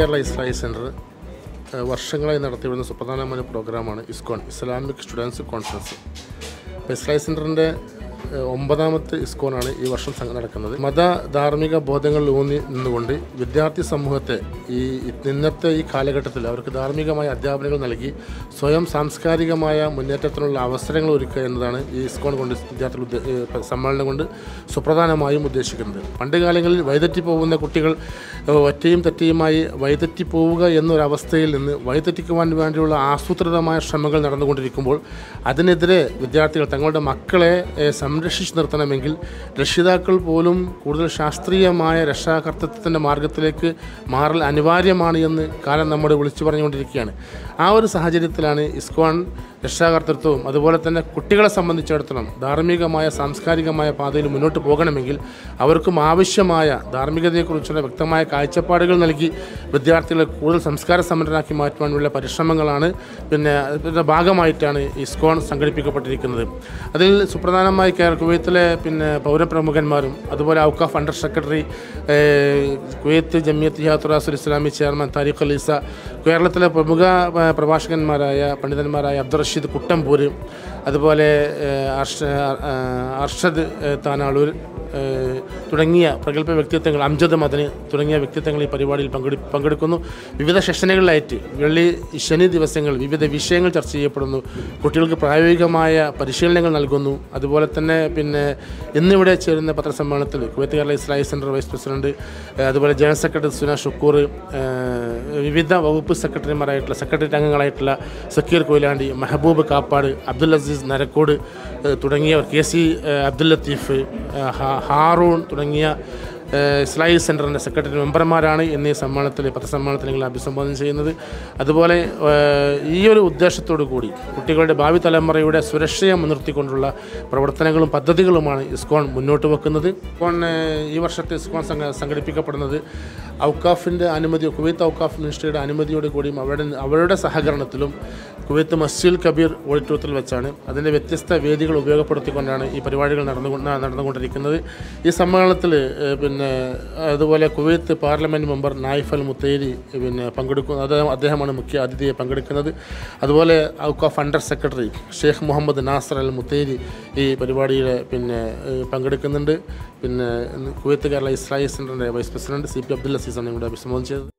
Kerala Islahi centre ഏഹ്, വർഷങ്ങളായി നടത്തിവരുന്ന സുപ്രധാനമായ പ്രോഗ്രാമാണ് ഇസ്കോൺ ഇസ്ലാമിക് സ്റ്റുഡൻസ് കോൺഫറൻസ് അപ്പോൾ ഇസ്ലായി സെൻറ്ററിൻ്റെ ഏഹ്, ഒമ്പതാമത്തെ ഇസ്കോണാണ് ഈ വർഷം സംഘ നടക്കുന്നത് മത ധാർമ്മിക ബോധങ്ങളിൽ ഊന്നി നിന്നുകൊണ്ട് വിദ്യാർത്ഥി സമൂഹത്തെ ഈ ഇന്നത്തെ ഈ കാലഘട്ടത്തിൽ അവർക്ക് ധാർമ്മികമായ അധ്യാപനങ്ങൾ നൽകി സ്വയം സാംസ്കാരികമായ മുന്നേറ്റത്തിനുള്ള അവസരങ്ങൾ ഒരുക്കുക എന്നതാണ് ഈ ഇസ്കോൺ കൊണ്ട് വിദ്യാർത്ഥികൾ ഉദ്ദേ- ഏഹ്, സമ്മേളനം കൊണ്ട് സുപ്രധാനമായും ഉദ്ദേശിക്കുന്നത് പണ്ട് കാലങ്ങളിൽ വഴിതെറ്റി പോകുന്ന കുട്ടികൾ ഏഹ്, ഒറ്റയും തെറ്റയുമായി വഴിതെറ്റി പോവുക എന്നൊരവസ്ഥയിൽ നിന്ന് വഴിതെറ്റിക്കുവാൻ വേണ്ടിയുള്ള ആസൂത്രിതമായ ശ്രമങ്ങൾ നടന്നുകൊണ്ടിരിക്കുമ്പോൾ അതിനെതിരെ വിദ്യാർത്ഥികൾ തങ്ങളുടെ മക്കളെ ഏഹ്, സംരക്ഷിച്ചു നിർത്തണമെങ്കിൽ രക്ഷിതാക്കൾ പോലും കൂടുതൽ ശാസ്ത്രീയമായ രക്ഷാകർത്തൃത്വത്തിൻ്റെ മാർഗത്തിലേക്ക് മാറൽ അനിവാര്യമാണ് എന്ന് കാലം നമ്മോട് വിളിച്ചു പറഞ്ഞുകൊണ്ടിരിക്കുകയാണ് ആ ഒരു സാഹചര്യത്തിലാണ് ഇസ്കോൺ രക്ഷാകർത്തൃത്വവും അതുപോലെ തന്നെ കുട്ടികളെ സംബന്ധിച്ചിടത്തോളം ധാർമ്മികമായ സാംസ്കാരികമായ പാതയിൽ മുന്നോട്ട് പോകണമെങ്കിൽ അവർക്കും ആവശ്യമായ ധാർമ്മികതയെക്കുറിച്ചുള്ള വ്യക്തമായ കാഴ്ചപ്പാടുകൾ നൽകി വിദ്യാർത്ഥികളെ കൂടുതൽ സംസ്കാര സമ്പന്നരാക്കി മാറ്റുവാനുള്ള പരിശ്രമങ്ങളാണ് പിന്നെ ഇതിൻ്റെ ഭാഗമായിട്ടാണ് ഇസ്കോൺ സംഘടിപ്പിക്കപ്പെട്ടിരിക്കുന്നത് അതിൽ സുപ്രധാനമായി കേരള കുവൈത്തിലെ പിന്നെ പൗരപ്രമുഖന്മാരും അതുപോലെ ഔക്കാഫ് അണ്ടർ സെക്രട്ടറി ഏഹ്, കുവൈത്ത് ജമിയത്ത് ഹിയാത്തുറാസുൽ ഇസ്ലാമി ചെയർമാൻ താരിഖ് അലീസ കേരളത്തിലെ പ്രമുഖ ഏഹ്, പ്രഭാഷകന്മാരായ പണ്ഡിതന്മാരായ അബ്ദുൾ റഷീദ് കുട്ടമ്പൂർ അതുപോലെ ഏഹ്, അർഷ ഏഹ്, അർഷദ് ഏഹ്, താനാളൂർ ഏഹ്, തുടങ്ങിയ പ്രഗത്ഭ വ്യക്തിത്വങ്ങൾ അംജദ് മദന് തുടങ്ങിയ വ്യക്തിത്വങ്ങൾ ഈ പരിപാടിയിൽ പങ്കെടു പങ്കെടുക്കുന്നു വിവിധ സെഷനുകളിലായിട്ട് വെള്ളി ശനി ദിവസങ്ങൾ വിവിധ വിഷയങ്ങൾ ചർച്ച ചെയ്യപ്പെടുന്നു കുട്ടികൾക്ക് പ്രായോഗികമായ പരിശീലനങ്ങൾ നൽകുന്നു അതുപോലെ തന്നെ പിന്നെ ഇന്നിവിടെ ചേരുന്ന പത്രസമ്മേളനത്തിൽ Kuwait Kerala Islahi centre vice president ഏഹ്, അതുപോലെ ജനറൽ സെക്രട്ടറി സുന ഷുക്കൂർ ഏഹ്, വിവിധ വകുപ്പ് സെക്രട്ടറിമാരായിട്ടുള്ള സെക്രട്ടറി അംഗങ്ങളായിട്ടുള്ള സക്കീർ കൊയിലാണ്ടി മെഹബൂബ് കാപ്പാട് അബ്ദുൽ അസീസ് നരക്കോട് ഏഹ്, തുടങ്ങിയവർ കെ സി ഏഹ്, അബ്ദുൽ ലത്തീഫ് ഏഹ്, ഹാ- ഹാറൂൺ തുടങ്ങിയ ഏഹ്, ഇസ്ലായി സെൻറ്ററിൻ്റെ സെക്രട്ടറി മെമ്പർമാരാണ് എന്നീ സമ്മേളനത്തിൽ പത്രസമ്മേളനത്തിൽ ഞങ്ങൾ അഭിസംബോധന ചെയ്യുന്നത് അതുപോലെ ഏഹ്, ഈ ഒരു ഉദ്ദേശത്തോടു കൂടി കുട്ടികളുടെ ഭാവി തലമുറയുടെ സുരക്ഷയെ മുൻനിർത്തിക്കൊണ്ടുള്ള പ്രവർത്തനങ്ങളും പദ്ധതികളുമാണ് ഇസ്കോൺ മുന്നോട്ട് വെക്കുന്നത് ഇസ്കോൺ ഏഹ്, ഈ വർഷത്തെ ഇസ്കോൺ സംഘ സംഘടിപ്പിക്കപ്പെടുന്നത് ഔക്കാഫിൻ്റെ അനുമതി കുവൈത്ത് ഔക്കാഫ് മിനിസ്ട്രിയുടെ അനുമതിയോട് കൂടിയും അവരുടെ അവരുടെ സഹകരണത്തിലും കുവൈത്ത് മസ്ജിദ് കബീർ ഓഡിറ്റോറിയത്തിൽ വെച്ചാണ് അതിൻ്റെ വ്യത്യസ്ത വേദികൾ ഉപയോഗപ്പെടുത്തിക്കൊണ്ടാണ് ഈ പരിപാടികൾ നടന്നു നടന്നുകൊണ്ടിരിക്കുന്നത് ഈ സമ്മേളനത്തിൽ ഏഹ്, പിന്നെ അതുപോലെ Kuwait parliament member Naif Al Mutairi പിന്നെ പങ്കെടുക്കുന്ന അദ്ദേഹം അദ്ദേഹമാണ് മുഖ്യ അതിഥിയെ പങ്കെടുക്കുന്നത് അതുപോലെ Awqaf under secretary Sheikh Mohammed Nasser Al Mutairi ഈ പരിപാടിയിൽ പിന്നെ ഏഹ്, പങ്കെടുക്കുന്നുണ്ട് പിന്നെ ഇന്ന് കുവൈത്ത് കേരള ഇസ്രായേൽ സെൻറ്ററിൻ്റെ vice president C P Abdul അസീസാണ് ഇവിടെ അഭിസംബോധന ചെയ്തത്